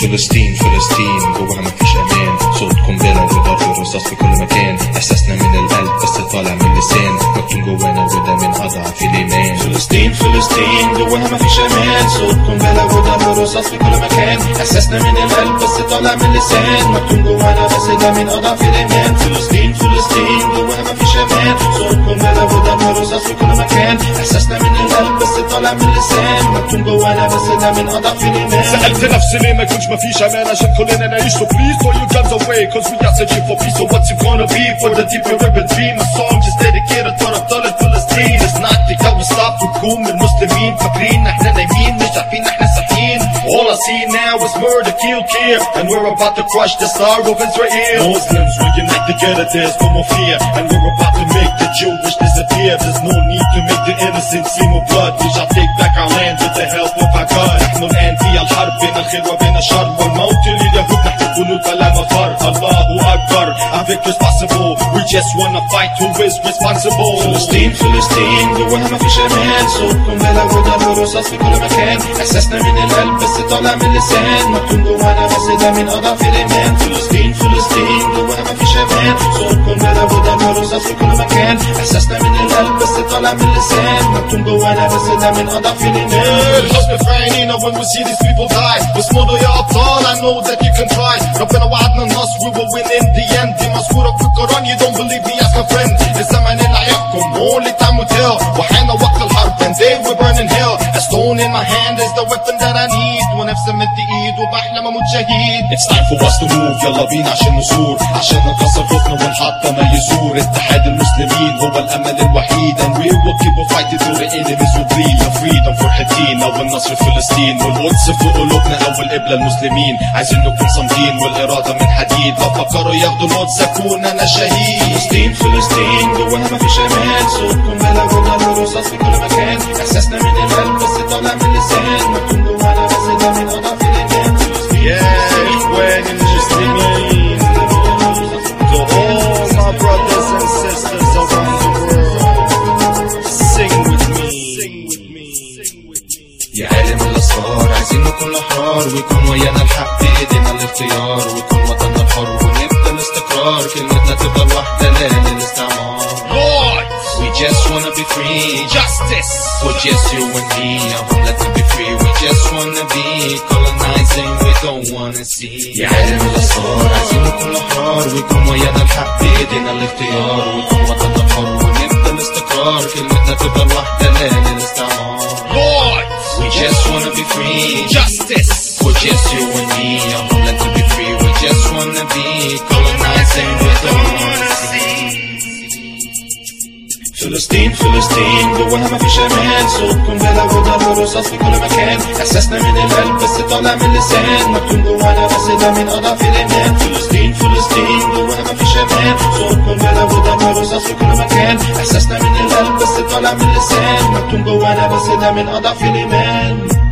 فلسطين فلسطين جواها مفيش امان صوت قنبله وضرب الرصاص في كل مكان احساسنا من القلب بس طالع من اللسان مكتوم جوانا وده من اضعف الايمان فلسطين فلسطين جواها مفيش امان صوت قنبله وضرب الرصاص في كل مكان احساسنا من القلب بس طالع من اللسان مكتوم جوانا بس ده من اضعف الايمان فلسطين فلسطين جواها مفيش امان صوت قنبله وضرب الرصاص في كل مكان احساسنا من القلب بس طالع من اللسان مكتوم جوانا بس ده من اضعف الايمان سألت نفسي ليه ما يكونش مفيش امان عشان كلنا نعيش so please throw your guns away cause we are searching for peace so what's it gonna be for the deeper ribbon dream a song just dedicated to أبطال فلسطين it's not the how we stop نجوم المسلمين فاكرين احنا نايمين مش عارفين احنا صاحيين all I see now is murder kill kill and we're about to crush the star of Israel Muslims we unite together there's no more fear and we're about to make the Jewish disappear there's no need to make the innocent see more blood we shall take back our land with the help of our God نحن الآن في الحرب بين الخير وبين الشر والموت لليهود نحن جنود فلا مفر الله أكبر avec responsible we just wanna fight who is responsible فلسطين فلسطين جواها مفيش امان صوت قنبله وضرب رصاص في كل مكان احساسنا من القلب بس طالع من اللسان مكتوم جوانا بس ده من اضعف الايمان فلسطين فلسطين جواها مفيش امان صوت قنبله وضرب رصاص في كل مكان احساسنا من القلب بس طالع من اللسان مكتوم جوانا بس ده من اضعف الايمان الحزن في عينينا when we see these people die واصمدوا يا أبطال I know that you can try ربنا وعدنا النصر we will win in the end دي مذكورة في القرآن you don't believe me ask a friend الزمن اللي هيحكم only time will tell وحان وقت الحرب and they will burn in hell a stone in my hand is the weapon that I need ونفسي مد ايد وبحلم اموت شهيد it's time for us to move يلا بينا عشان نزور عشان نكسر خوفنا ونحطم اي سور اتحاد المسلمين هو الامل الوحيد and we will keep on fighting till the enemies will bleed for freedom فرحتين اول نصر فلسطين والقدس في قلوبنا اول قبلة المسلمين عايزين نكون صامدين والاراده من حديد لو فكروا ياخدوا القدس اكون انا شهيد فلسطين فلسطين جواها مفيش امان صوت قنبله وضرب رصاص في كل مكان احساسنا من القلب بس طالع من اللسان مكتوم جوانا بس ده من اضعف الايمان فلسطين Yeah, اخواني المسلمين To all my brothers and sisters around the world Sing with me يا عالم الاسرار عايزين نكون احرار ويكون ويانا الحق بايدينا الاختيار ويكون وطننا الحر ونبدا الاستقرار كلمتنا تفضل واحده لا للاستعمار Lord We just wanna be free Justice For just you and me I won't let them be free We just wanna be colonizing We don't wanna see يا عالم الاسرار عايزين نكون احرار ويكون ويانا الحق بايدينا الاختيار ويكون وطننا الحر ونبدا الاستقرار كلمتنا تفضل واحده لا للاستعمار Lord We just wanna be free Justice For just you and me, I won't let them be free. We just wanna be colonizing, we don't wanna see. فلسطين فلسطين جواها مفيش امان صوت قنبله وضرب رصاص في كل مكان احساسنا من القلب بس طالع من اللسان مكتوم جوانا بس ده من اضعف الايمان فلسطين فلسطين جواها مفيش امان صوت قنبله وضرب رصاص في كل مكان احساسنا من القلب بس طالع من اللسان مكتوم جوانا بس ده من اضعف الايمان